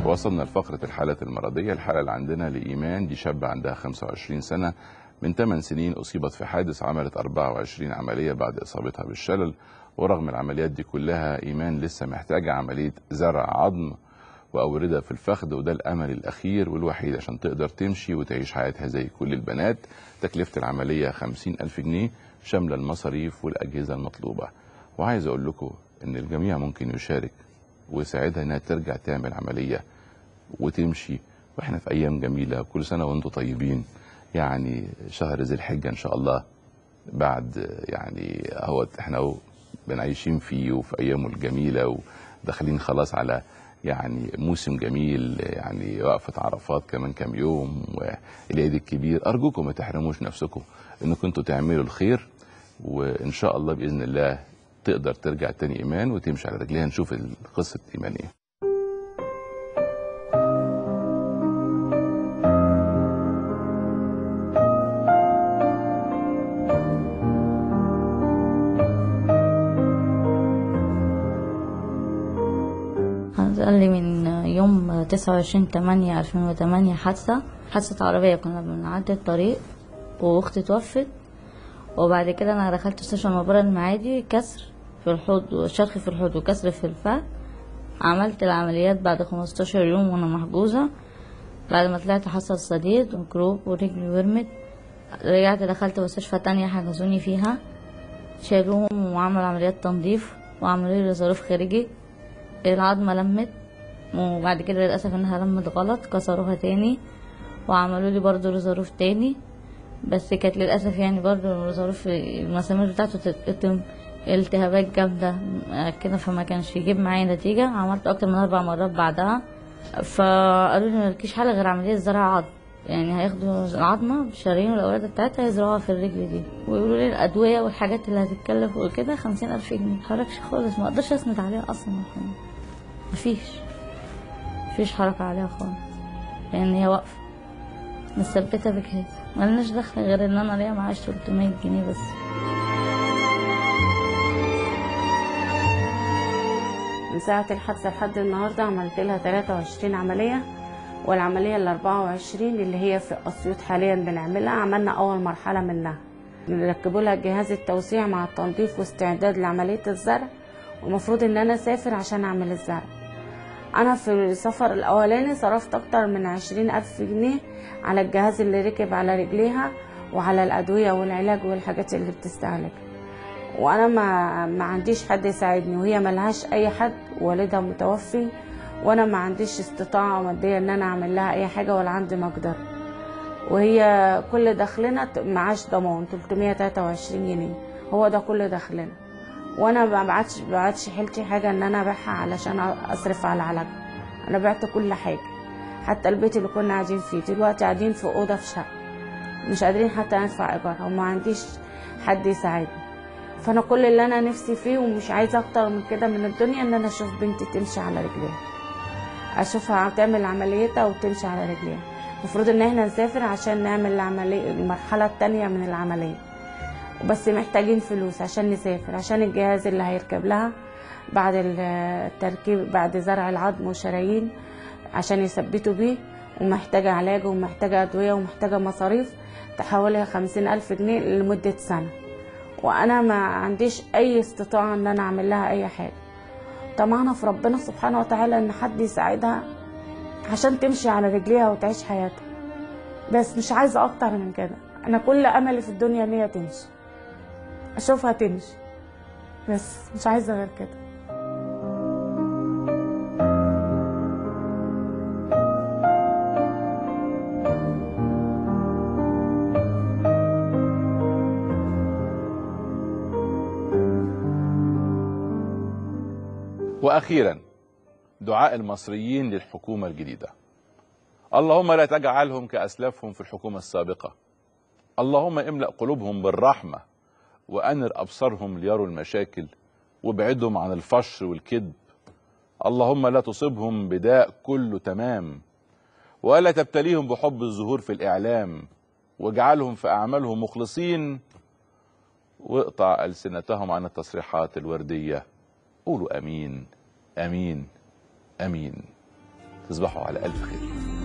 وصلنا لفقرة الحالات المرضية الحالة اللي عندنا لإيمان دي شابة عندها 25 سنة من 8 سنين أصيبت في حادث عملت 24 عملية بعد إصابتها بالشلل ورغم العمليات دي كلها إيمان لسه محتاجة عملية زرع عظم وأوردة في الفخذ وده الأمل الأخير والوحيد عشان تقدر تمشي وتعيش حياتها زي كل البنات تكلفة العملية 50 ألف جنيه شاملة المصاريف والأجهزة المطلوبة وعايز أقول لكم إن الجميع ممكن يشارك ويساعدها إنها ترجع تعمل عملية وتمشي واحنا في ايام جميله كل سنه وانتم طيبين يعني شهر ذي الحجه ان شاء الله بعد يعني اهو احنا اهو بنعيشين فيه وفي ايامه الجميله وداخلين خلاص على يعني موسم جميل يعني وقفه عرفات كمان كام يوم والعيد الكبير ارجوكم ما تحرموش نفسكم انكم انتوا تعملوا الخير وان شاء الله باذن الله تقدر ترجع تاني ايمان وتمشي على رجليها نشوف قصه ايمان ايه قال لي من يوم 29 8 2008 حادثة حادثة عربية كنا بنعدي الطريق واختي توفت وبعد كده انا دخلت مستشفى المبرة المعادي كسر في الحوض وشرخ في الحوض وكسر في الفخذ عملت العمليات بعد 15 يوم وانا محجوزة بعد ما طلعت حصل صديد وكروب ورجلي ورمت رجعت دخلت مستشفى تانية حجزوني فيها شالوهم وعملوا عمليات تنظيف وعملوا لي ظروف خارجي العظمة لمت وبعد كده للأسف إنها لمت غلط كسروها تاني وعملوا لي برضو ظروف تاني بس كانت للأسف يعني برضو الظروف المسامير بتاعته تتقطم التهابات جامدة كده فما كانش يجيب معايا نتيجة عملت أكتر من أربع مرات بعدها فقالوا لي ملكيش حل غير عملية زرع عظم يعني هياخدوا العظمة بالشرايين والأوردة بتاعتها يزرعوها في الرجل دي ويقولوا لي الأدوية والحاجات اللي هتتكلف وكده خمسين ألف جنيه متحركش خالص ما أقدرش أسند عليها أصلا مفيش مفيش حركة عليها خالص لأن هي واقفة مثبتة بجهاز ملناش دخل غير إن أنا ليا معاش 300 جنيه بس من ساعة الحادثة لحد النهاردة عملت لها 23 عملية والعملية ال 24 اللي هي في أسيوط حاليا بنعملها عملنا أول مرحلة منها نركبوا لها جهاز التوسيع مع التنظيف واستعداد لعملية الزرع والمفروض إن أنا أسافر عشان أعمل الزرع أنا في السفر الأولاني صرفت أكتر من عشرين ألف جنيه على الجهاز اللي ركب على رجليها وعلى الأدوية والعلاج والحاجات اللي بتستهلك وانا ما ما عنديش حد يساعدني وهي ملهاش اي حد والدها متوفي وانا ما عنديش استطاعه ماديه ان انا اعمل لها اي حاجه ولا عندي مقدره وهي كل دخلنا معاش ضمان 323 جنيه هو ده كل دخلنا وانا ما بعتش بعتش حيلتي حاجه ان انا ابيعها علشان اصرف على علاجها انا بعت كل حاجه حتى البيت اللي كنا قاعدين فيه دلوقتي قاعدين في اوضه في شقه مش قادرين حتى ندفع ايجارها وما عنديش حد يساعدني فانا كل اللي انا نفسي فيه ومش عايزه اكتر من كده من الدنيا ان انا اشوف بنتي تمشي على رجليها اشوفها تعمل عمليتها وتمشي على رجليها المفروض ان احنا نسافر عشان نعمل العمليه المرحله التانية من العمليه بس محتاجين فلوس عشان نسافر عشان الجهاز اللي هيركب لها بعد التركيب بعد زرع العظم والشرايين عشان يثبتوا بيه ومحتاجة علاج ومحتاجة أدوية ومحتاجة مصاريف تحوالي خمسين ألف جنيه لمدة سنة وانا ما عنديش اي استطاعه ان انا اعمل لها اي حاجه طمعنا في ربنا سبحانه وتعالى ان حد يساعدها عشان تمشي على رجليها وتعيش حياتها بس مش عايزه اكتر من كده انا كل املي في الدنيا ان هي تمشي اشوفها تمشي بس مش عايزه غير كده واخيرا دعاء المصريين للحكومه الجديده اللهم لا تجعلهم كاسلافهم في الحكومه السابقه اللهم املا قلوبهم بالرحمه وانر ابصارهم ليروا المشاكل وابعدهم عن الفشر والكذب اللهم لا تصبهم بداء كله تمام ولا تبتليهم بحب الظهور في الاعلام واجعلهم في اعمالهم مخلصين واقطع السنتهم عن التصريحات الورديه قولوا امين امين امين تصبحوا على الف خير